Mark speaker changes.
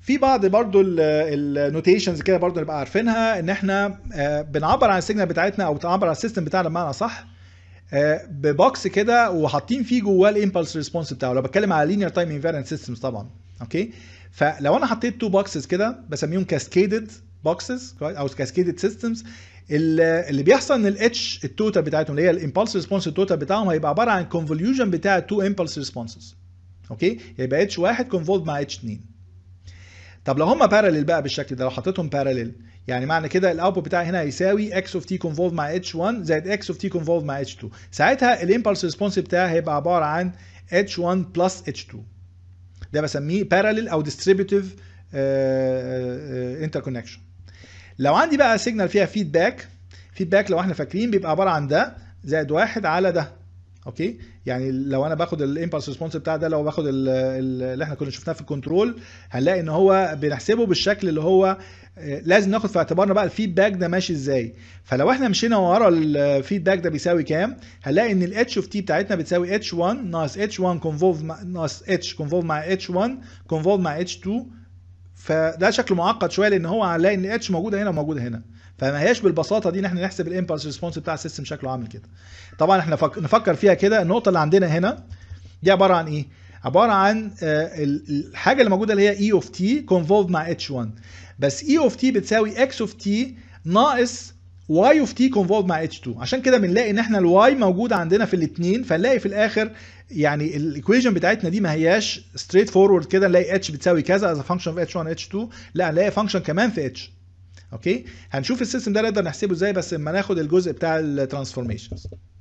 Speaker 1: في بعض برضو النوتيشنز كده برضو نبقى عارفينها ان احنا آه، بنعبر عن السيجنال بتاعتنا او بنعبر عن السيستم بتاعنا بمعنى صح ببوكس كده وحاطين فيه جواه الامبلس ريسبونس بتاعه لو بتكلم على لينير تايم انفيرنت سيستمز طبعا اوكي فلو انا حطيت تو بوكسز كده بسميهم كاسكيدد بوكسز او كاسكيدد سيستمز اللي بيحصل ان الاتش التوتال بتاعتهم اللي هي الامبلس ريسبونس التوتال بتاعهم هيبقى عباره عن كونفوليوجن بتاع تو امبلس ريسبونسز اوكي يبقى اتش واحد كونفولد مع اتش 2 طب لو هم باراليل بقى بالشكل ده لو حطيتهم باراليل يعني معنى كده الاوتبوت بتاعي هنا هيساوي اكس اوف تي كونفولد مع اتش 1 زائد اكس اوف تي كونفولد مع اتش 2 ساعتها الامبلس ريسبونس بتاعي هيبقى عباره عن اتش 1 بلس اتش 2 ده بسميه باراليل او ديستريبيوتيف انتركونكشن لو عندي بقى سيجنال فيها فيدباك فيدباك لو احنا فاكرين بيبقى عباره عن ده زائد واحد على ده اوكي يعني لو انا باخد الامبلس ريسبونس بتاع ده لو باخد ال- ال- اللي احنا كنا شفناه في الكنترول هنلاقي ان هو بنحسبه بالشكل اللي هو آه، لازم ناخد في اعتبارنا بقى الفيدباك ده ماشي ازاي فلو احنا مشينا ورا الفيدباك ده بيساوي كام هنلاقي ان الاتش اوف تي بتاعتنا بتساوي اتش 1 ناقص اتش 1 كونفولف ناقص اتش كونفولف مع اتش 1 كونفولف مع اتش 2 فده شكله معقد شويه لان هو هنلاقي ان اتش موجوده هنا وموجوده هنا فما هياش بالبساطه دي ان احنا نحسب الامبلس ريسبونس بتاع السيستم شكله عامل كده طبعا احنا فك... نفكر فيها كده النقطه اللي عندنا هنا دي عباره عن ايه عباره عن آه، ال- الحاجه اللي موجوده اللي هي اي اوف تي كونفولد مع اتش 1 بس اي اوف تي بتساوي اكس اوف تي ناقص واي اوف تي كونفولد مع اتش 2 عشان كده بنلاقي ان احنا الواي موجوده عندنا في الاثنين فنلاقي في الاخر يعني الايكويشن بتاعتنا دي ما هياش ستريت فورورد كده نلاقي اتش بتساوي كذا از فانكشن في اتش 1 اتش 2 لا نلاقي فانكشن كمان في اتش اوكي هنشوف السيستم ده نقدر نحسبه ازاي بس لما ناخد الجزء بتاع الترانسفورميشنز